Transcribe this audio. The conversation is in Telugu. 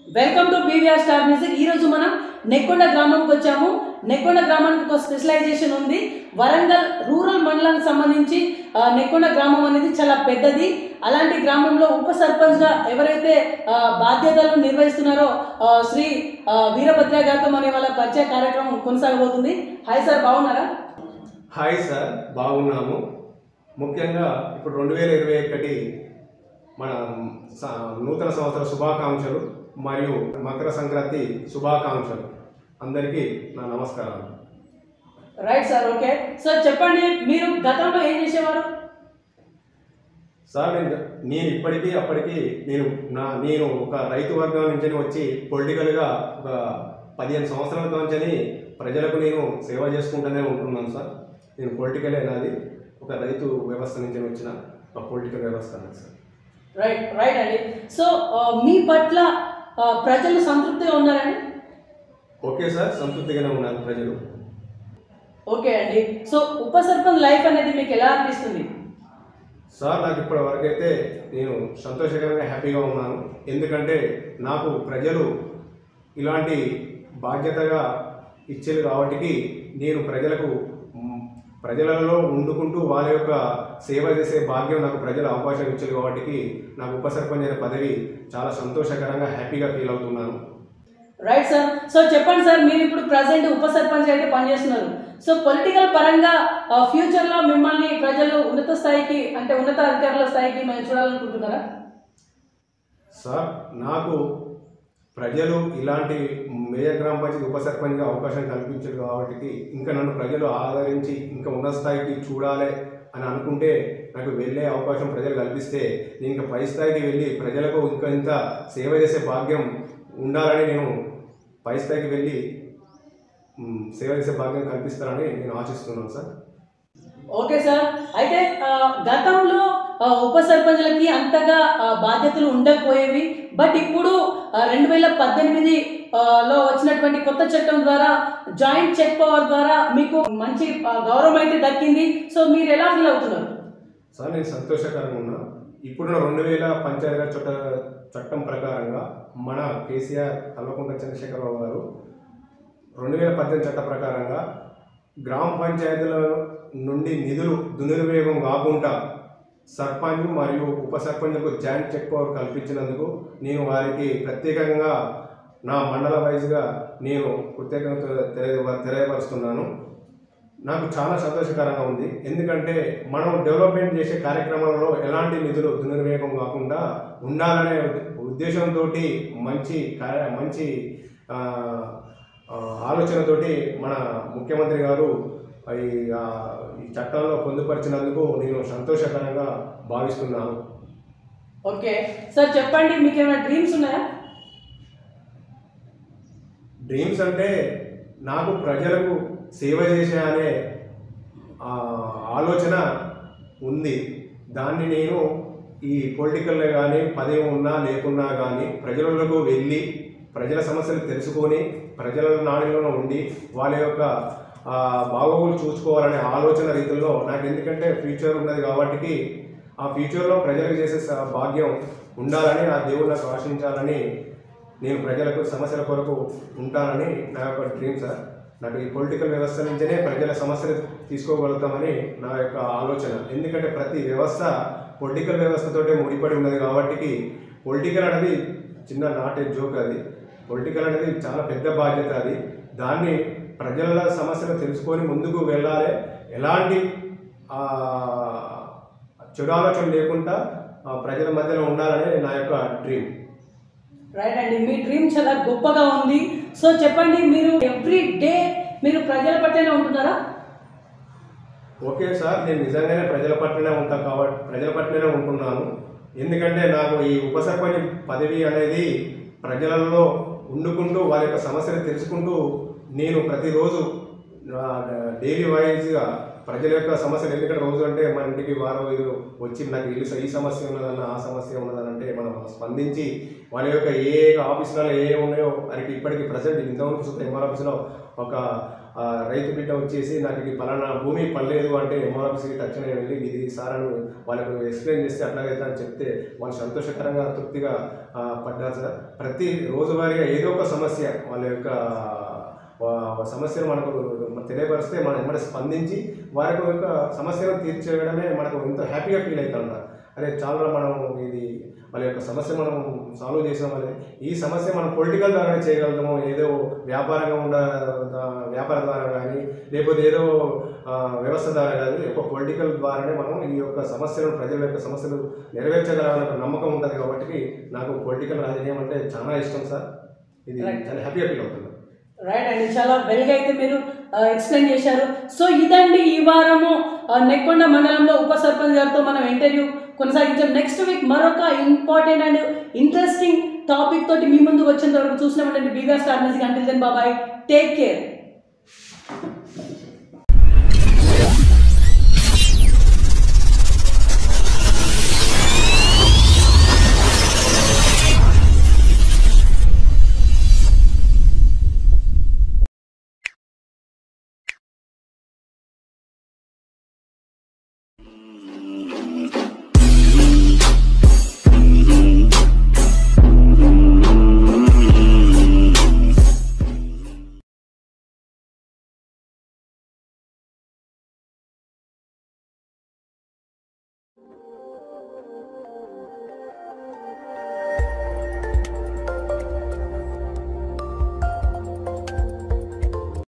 Welcome to BVR star music ఈ రోజు మనం నెక్కొండ గ్రామంకి వచ్చాము నెక్కొండ గ్రామానికి ఒక స్పెషలైజేషన్ ఉంది వరంగల్ రూరల్ మండలానికి సంబంధించి ఆ, నెక్కొండ గ్రామం అనేది చాలా పెద్దది అలాంటి గ్రామంలో ఉప సర్పంచ్గా ఎవరైతే ఆ, బాధ్యతలు నిర్వహిస్తున్నారో ఆ, శ్రీ ఆ, వీరభద్ర గారితో మన వాళ్ళ పరిచయ కార్యక్రమం కొనసాగబోతుంది హాయ్ సార్ బాగున్నారా హాయ్ సార్ బాగున్నాము ముఖ్యంగా ఇప్పుడు రెండు వేల ఇరవై ఒకటి మన స- నూతన సంవత్సర శుభాకాంక్షలు మరియు మకర సంక్రాంతి శుభాకాంక్షలు అందరికీ నా నమస్కారాలు రైట్ సార్ ఓకే సార్ చెప్పండి మీరు గతంలో ఏం చేసేవారు సార్ నేను నేను ఇప్పటికీ అప్పటికి నేను నా నేను ఒక రైతు వర్గం నుంచి వచ్చి పొలిటికల్గా ఒక పదిహేను సంవత్సరాల నుంచి ప్రజలకు నేను సేవ చేసుకుంటూనే ఉంటున్నాను సార్ నేను పొలిటికలే నాది ఒక రైతు వ్యవస్థ నుంచి వచ్చిన ఒక పొలిటికల్ వ్యవస్థ నాది సార్ రైట్ రైట్ అండి సో ఆ, మీ పట్ల ఆ, ప్రజలు సంతృప్తిగా ఉన్నారండి ఓకే సార్ సంతృప్తిగానే ఉన్నారు ప్రజలు ఓకే అండి సో ఉప సర్పంచ్ లైఫ్ అనేది మీకు ఎలా అనిపిస్తుంది సార్ నాకు ఇప్పటి వరకు అయితే నేను సంతోషకరంగా హ్యాపీగా ఉన్నాను ఎందుకంటే నాకు ప్రజలు ఇలాంటి బాధ్యతగా ఇచ్చేది కాబట్టి నేను ప్రజలకు మ్, ప్రజలలో ఉండుకుంటూ వాళ్ళ యొక్క సేవ చేసే భాగ్యం నాకు ప్రజలు అవకాశం ఇచ్చేది కాబట్టి నాకు ఉప సర్పంచ్ అనే పదవి చాలా సంతోషకరంగా హ్యాపీగా ఫీల్ అవుతున్నాను రైట్ సార్ సో చెప్పండి సార్ మీరు ఇప్పుడు ప్రజెంట్ ఉప సర్పంచ్ అయితే పనిచేస్తున్నారు సో పొలిటికల్ పరంగా ఆ, ఫ్యూచర్లో మిమ్మల్ని ప్రజలు ఉన్నత స్థాయికి అంటే ఉన్నత అధికారుల స్థాయికి మేము చూడాలనుకుంటున్నారా సార్ నాకు ప్రజలు ఇలాంటి మేయర్ గ్రామ పంచాయతీ ఉప సర్పంచ్గా అవకాశం కల్పించారు కాబట్టి ఇంకా నన్ను ప్రజలు ఆదరించి ఇంకా ఉన్నత స్థాయికి చూడాలి అని అనుకుంటే నాకు వెళ్ళే అవకాశం ప్రజలు కల్పిస్తే నేను ఇంకా పై స్థాయికి వెళ్ళి ప్రజలకు ఇంకా ఇంత సేవ చేసే భాగ్యం ఉండాలని నేను పై స్థాయికి వెళ్ళి మ్, సేవ చేసే భాగ్యం కల్పిస్తారని నేను ఆశిస్తున్నాను సార్ ఓకే సార్ అయితే ఆ, గతంలో ఆ, ఉప సర్పంచ్లకి అంతగా ఆ, బాధ్యతలు ఉండకపోయేవి బట్ ఇప్పుడు రెండు వేల పద్దెనిమిది లో వచ్చినటువంటి కొత్త చట్టం ద్వారా జాయింట్ చెక్ పవర్ ద్వారా మీకు మంచి ఆ, గౌరవం అయితే దక్కింది సో మీరు ఎలా ఫీల్ అవుతున్నారు సార్ నేను సంతోషకరంగా ఉన్నా ఇప్పుడున్న రెండు వేల పంచాయతీ చట్ట చట్టం ప్రకారంగా మన కేసీఆర్ కల్వకుంట్ల చంద్రశేఖరరావు గారు రెండు వేల పద్దెనిమిది చట్ట ప్రకారంగా గ్రామ పంచాయతీల నుండి నిధులు దుర్వినియోగం కాకుండా సర్పంచ్ మరియు ఉప సర్పంచ్లకు జాయింట్ చెక్ పవర్ కల్పించినందుకు నేను వారికి ప్రత్యేకంగా నా మండల వైజ్గా నేను కృతజ్ఞత తెలియ తెలియపరుస్తున్నాను నాకు చాలా సంతోషకరంగా ఉంది ఎందుకంటే మనం డెవలప్మెంట్ చేసే కార్యక్రమాలలో ఎలాంటి నిధులు దుర్వినియోగం కాకుండా ఉండాలనే ఉద్దేశంతో మంచి కార్య మంచి ఆ, ఆ, ఆలోచనతోటి మన ముఖ్యమంత్రి గారు ఈ ఆ, ఈ చట్టంలో పొందుపరిచినందుకు నేను సంతోషకరంగా భావిస్తున్నాను ఓకే సార్ చెప్పండి మీకు ఏమైనా డ్రీమ్స్ ఉన్నాయా డ్రీమ్స్ అంటే నాకు ప్రజలకు సేవ చేసే అనే ఆ, ఆలోచన ఉంది దాన్ని నేను ఈ పొలిటికల్లో కానీ పదవి ఉన్నా లేకున్నా కానీ ప్రజలకు వెళ్ళి ప్రజల సమస్యలు తెలుసుకొని ప్రజల నాడిలో ఉండి వాళ్ళ యొక్క ఆ, బాగోగులు చూసుకోవాలనే ఆలోచన రీతిలో నాకు ఎందుకంటే ఫ్యూచర్ ఉన్నది కాబట్టి ఆ ఫ్యూచర్లో ప్రజలకు చేసే స- భాగ్యం ఉండాలని ఆ దేవుడు నాకు ఆశించాలని నేను ప్రజలకు సమస్యల కొరకు ఉంటానని నా యొక్క డ్రీమ్ సార్ నాకు ఈ పొలిటికల్ వ్యవస్థ నుంచే ప్రజల సమస్యలు తీసుకోగలుగుతామని నా యొక్క ఆలోచన ఎందుకంటే ప్రతి వ్యవస్థ పొలిటికల్ వ్యవస్థతోటే ముడిపడి ఉన్నది కాబట్టి పొలిటికల్ అనేది చిన్న నాటే జోక్ అది పొలిటికల్ అనేది చాలా పెద్ద బాధ్యత అది దాన్ని ప్రజల సమస్యలు తెలుసుకొని ముందుకు వెళ్ళాలి ఎలాంటి ఆ, చెడు ఆలోచన లేకుండా ఆ, ప్రజల మధ్యలో ఉండాలని నా యొక్క డ్రీమ్ రైట్ అండి మీ డ్రీమ్ చాలా గొప్పగా ఉంది సో చెప్పండి మీరు ఎవ్రీ డే మీరు ప్రజల పట్లనే ఉంటున్నారా ఓకే సార్ నేను నిజంగానే ప్రజల పట్లనే ఉంటాను కాబట్టి ప్రజల పట్లనే ఉంటున్నాను ఎందుకంటే నాకు ఈ ఉప సర్పంచ్ పదవి అనేది ప్రజలలో ఉండుకుంటూ వారి యొక్క సమస్యలు తెలుసుకుంటూ నేను ప్రతిరోజు డైలీ వైజ్గా ప్రజల యొక్క సమస్యలు ఎందుకంటే రోజు అంటే మన ఇంటికి వారం ఇది వచ్చి నాకు ఇల్లు ఈ సమస్య ఉన్నదన్న ఆ సమస్య ఉన్నదని అంటే మనం స్పందించి వాళ్ళ యొక్క ఏ ఆఫీసులలో ఏ ఉన్నాయో వారికి ఇప్పటికీ ప్రజెంట్ ఇంతవరకు చూస్తే ఎంఆర్ ఆఫీసులో ఒక ఆ, రైతు బిడ్డ వచ్చేసి నాకు ఇది పలానా భూమి పడలేదు అంటే ఎంఆర్ ఆఫీస్కి తక్షణమే వెళ్ళి ఇది సార్ అని వాళ్ళకు ఎక్స్ప్లెయిన్ చేస్తే అట్లాగైతే అని చెప్తే వాళ్ళు సంతోషకరంగా తృప్తిగా ఆ, పడ్డారు సార్ ప్రతి రోజువారీగా ఏదో ఒక సమస్య వాళ్ళ యొక్క వా- సమస్యను మనకు తెలియపరిస్తే మనం ఎమ్మడి స్పందించి వారి యొక్క సమస్యను తీర్చేయడమే మనకు ఎంతో హ్యాపీగా ఫీల్ అవుతాం అరే చాలా మనం ఇది వాళ్ళ యొక్క సమస్య మనం సాల్వ్ చేసాం అనేది ఈ సమస్య మనం పొలిటికల్ ద్వారానే చేయగలుగుతాము ఏదో వ్యాపారంగా ఉండ వ్యాపార ద్వారా కానీ లేకపోతే ఏదో ఆ, వ్యవస్థ ద్వారా కాదు ఒక పొలిటికల్ ద్వారానే మనం ఈ యొక్క సమస్యలను ప్రజల యొక్క సమస్యలు నెరవేర్చగలమనే ఒక నమ్మకం ఉంటుంది కాబట్టి నాకు పొలిటికల్ రాజకీయం అంటే చాలా ఇష్టం సార్ ఇది Right. చాలా హ్యాపీగా ఫీల్ అవుతుంది రైట్ అండి చాలా వెల్గా అయితే మీరు ఎక్స్ప్లెయిన్ చేశారు సో ఇదండి ఈ వారము ఆ, నెక్కొండ మండలంలో ఉప సర్పంచ్ గారితో మనం ఇంటర్వ్యూ కొనసాగించాం నెక్స్ట్ వీక్ మరొక ఇంపార్టెంట్ అండ్ ఇంట్రెస్టింగ్ టాపిక్ తోటి మీ ముందు వచ్చేంత వరకు చూసినామంటే బీగా స్టార్ మ్యూజిక్ అంటిల్ దెన్ బాబాయ్ టేక్ కేర్